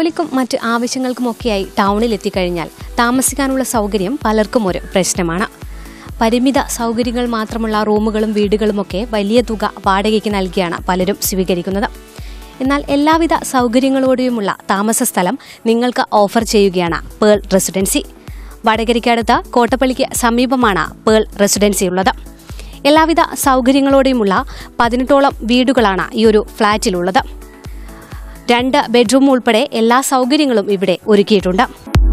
ജോലിക്കും മറ്റ് ആവശ്യങ്ങൾക്കുമൊക്കെയായി ടൗണിൽ എത്തിക്കഴിഞ്ഞാൽ താമസിക്കാനുള്ള സൗകര്യം പലർക്കും ഒരു പ്രശ്നമാണ് പരിമിത സൗകര്യങ്ങൾ മാത്രമുള്ള റൂമുകളും വീടുകളുമൊക്കെ വലിയ തുക വാടകയ്ക്ക് നൽകിയാണ് പലരും സ്വീകരിക്കുന്നത് എന്നാൽ എല്ലാവിധ സൗകര്യങ്ങളോടെയുമുള്ള താമസ സ്ഥലം നിങ്ങൾക്ക് ഓഫർ ചെയ്യുകയാണ് പേൾ റെസിഡൻസി വടകരയ്ക്കടുത്ത് കോട്ടപ്പള്ളിക്ക് സമീപമാണ് പേൾ റെസിഡൻസി ഉള്ളത് എല്ലാവിധ സൗകര്യങ്ങളോടെയുമുള്ള പതിനെട്ടോളം വീടുകളാണ് ഈ ഒരു ഫ്ളാറ്റിലുള്ളത് രണ്ട് ബെഡ്റൂം ഉൾപ്പെടെ എല്ലാ സൗകര്യങ്ങളും ഇവിടെ ഒരുക്കിയിട്ടുണ്ട്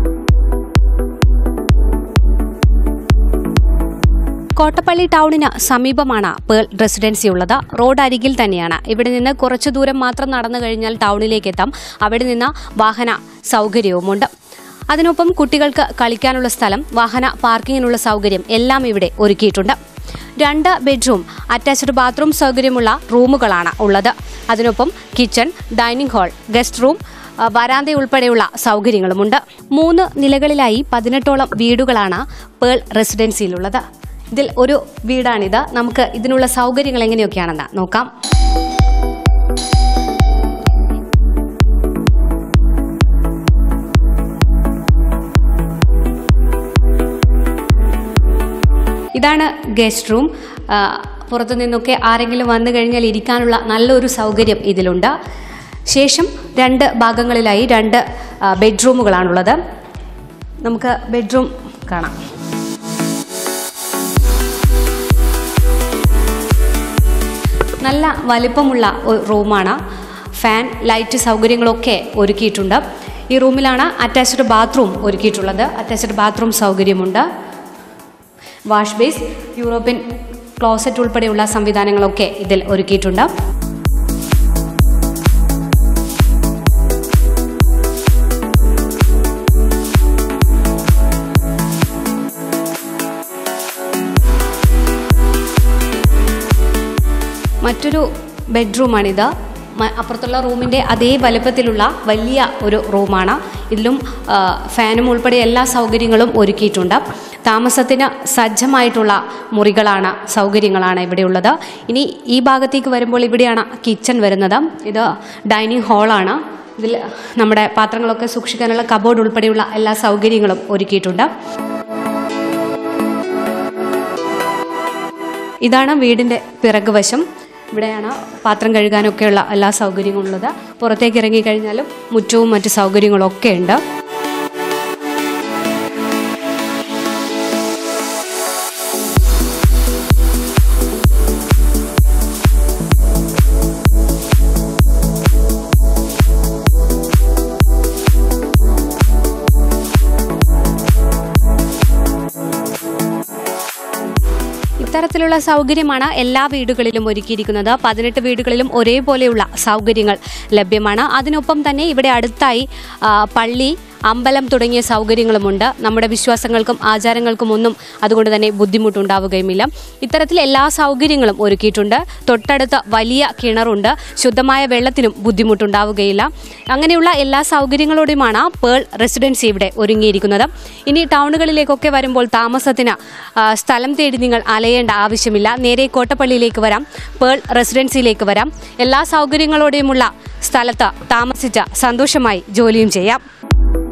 കോട്ടപ്പള്ളി ടൗണിന് സമീപമാണ് പേൾ റെസിഡൻസി ഉള്ളത് റോഡ് അരികിൽ തന്നെയാണ് ഇവിടെ നിന്ന് കുറച്ചു ദൂരം മാത്രം നടന്നു കഴിഞ്ഞാൽ ടൗണിലേക്ക് എത്താം അവിടെ നിന്ന് വാഹന സൗകര്യവുമുണ്ട് അതിനൊപ്പം കുട്ടികൾക്ക് കളിക്കാനുള്ള സ്ഥലം വാഹന പാർക്കിങ്ങിനുള്ള സൗകര്യം എല്ലാം ഇവിടെ ഒരുക്കിയിട്ടുണ്ട് രണ്ട് ബെഡ്റൂം അറ്റാച്ച്ഡ് ബാത്റൂം സൗകര്യമുള്ള റൂമുകളാണ് ഉള്ളത് അതിനൊപ്പം kitchen dining hall guest room ആ, വരാന്ത ഉൾപ്പെടെയുള്ള സൗകര്യങ്ങളുമുണ്ട് മൂന്ന് നിലകളിലായി പതിനെട്ടോളം വീടുകളാണ് പേൾ റെസിഡൻസിയിലുള്ളത് ഇതിൽ ഒരു വീടാണിത് നമുക്ക് ഇതിനുള്ള സൗകര്യങ്ങൾ എങ്ങനെയൊക്കെയാണെന്ന് നോക്കാം ഇതാണ് ഗസ്റ്റ് റൂം ആ, പുറത്തു നിന്നൊക്കെ ആരെങ്കിലും വന്നു കഴിഞ്ഞാൽ ഇരിക്കാനുള്ള നല്ലൊരു സൗകര്യം ഇതിലുണ്ട് ശേഷം രണ്ട് ഭാഗങ്ങളിലായി രണ്ട് ആ, ബെഡ്റൂമുകളാണുള്ളത് നമുക്ക് ബെഡ്റൂം കാണാം നല്ല വലിപ്പമുള്ള ഒരു റൂമാണ് ഫാൻ ലൈറ്റ് സൗകര്യങ്ങളൊക്കെ ഒരുക്കിയിട്ടുണ്ട് ഈ റൂമിലാണ് അറ്റാച്ച്ഡ് ബാത്റൂം ഒരുക്കിയിട്ടുള്ളത് അറ്റാച്ച്ഡ് ബാത്റൂം സൗകര്യമുണ്ട് വാഷ് ബേസ് യൂറോപ്യൻ ക്ലോസറ്റ് ഉൾപ്പെടെയുള്ള സംവിധാനങ്ങളൊക്കെ ഇതിൽ ഒരുക്കിയിട്ടുണ്ട് മറ്റൊരു ബെഡ്റൂമാണിത് മ- അപ്പുറത്തുള്ള റൂമിൻ്റെ അതേ വലുപ്പത്തിലുള്ള വലിയ ഒരു റൂമാണ് ഇതിലും ആ, ഫാനും ഉൾപ്പെടെ എല്ലാ സൗകര്യങ്ങളും ഒരുക്കിയിട്ടുണ്ട് താമസത്തിന് സജ്ജമായിട്ടുള്ള മുറികളാണ് സൗകര്യങ്ങളാണ് ഇവിടെയുള്ളത് ഇനി ഈ ഭാഗത്തേക്ക് വരുമ്പോൾ ഇവിടെയാണ് കിച്ചൺ വരുന്നത് ഇത് ഡൈനിങ് ഹാളാണ് ഇതിൽ നമ്മുടെ പാത്രങ്ങളൊക്കെ സൂക്ഷിക്കാനുള്ള കബോർഡ് ഉൾപ്പെടെയുള്ള എല്ലാ സൗകര്യങ്ങളും ഒരുക്കിയിട്ടുണ്ട് ഇതാണ് വീടിൻ്റെ പിറകുവശം ഇവിടെയാണ് പാത്രം കഴുകാനൊക്കെയുള്ള എല്ലാ സൗകര്യങ്ങളും ഉള്ളത് പുറത്തേക്ക് ഇറങ്ങിക്കഴിഞ്ഞാലും മുറ്റവും മറ്റു സൗകര്യങ്ങളൊക്കെ ഉണ്ട് ഇത്തരത്തിലുള്ള സൗകര്യമാണ് എല്ലാ വീടുകളിലും ഒരുക്കിയിരിക്കുന്നത് പതിനെട്ട് വീടുകളിലും ഒരേപോലെയുള്ള സൗകര്യങ്ങൾ ലഭ്യമാണ് അതിനൊപ്പം തന്നെ ഇവിടെ അടുത്തായി ആ, പള്ളി അമ്പലം തുടങ്ങിയ സൗകര്യങ്ങളുമുണ്ട് നമ്മുടെ വിശ്വാസങ്ങൾക്കും ആചാരങ്ങൾക്കും ഒന്നും അതുകൊണ്ട് തന്നെ ബുദ്ധിമുട്ടുണ്ടാവുകയുമില്ല ഇത്തരത്തിൽ എല്ലാ സൗകര്യങ്ങളും ഒരുക്കിയിട്ടുണ്ട് തൊട്ടടുത്ത് വലിയ കിണറുണ്ട് ശുദ്ധമായ വെള്ളത്തിനും ബുദ്ധിമുട്ടുണ്ടാവുകയില്ല അങ്ങനെയുള്ള എല്ലാ സൗകര്യങ്ങളോടെയുമാണ് പേൾ റെസിഡൻസി ഇവിടെ ഒരുങ്ങിയിരിക്കുന്നത് ഇനി ടൗണുകളിലേക്കൊക്കെ വരുമ്പോൾ താമസത്തിന് ആ, സ്ഥലം തേടി നിങ്ങൾ അലയേണ്ട ആവശ്യമില്ല നേരെ കോട്ടപ്പള്ളിയിലേക്ക് വരാം പേൾ റെസിഡൻസിയിലേക്ക് വരാം എല്ലാ സൗകര്യങ്ങളോടെയുമുള്ള സ്ഥലത്ത് താമസിച്ച് സന്തോഷമായി ജോലിയും ചെയ്യാം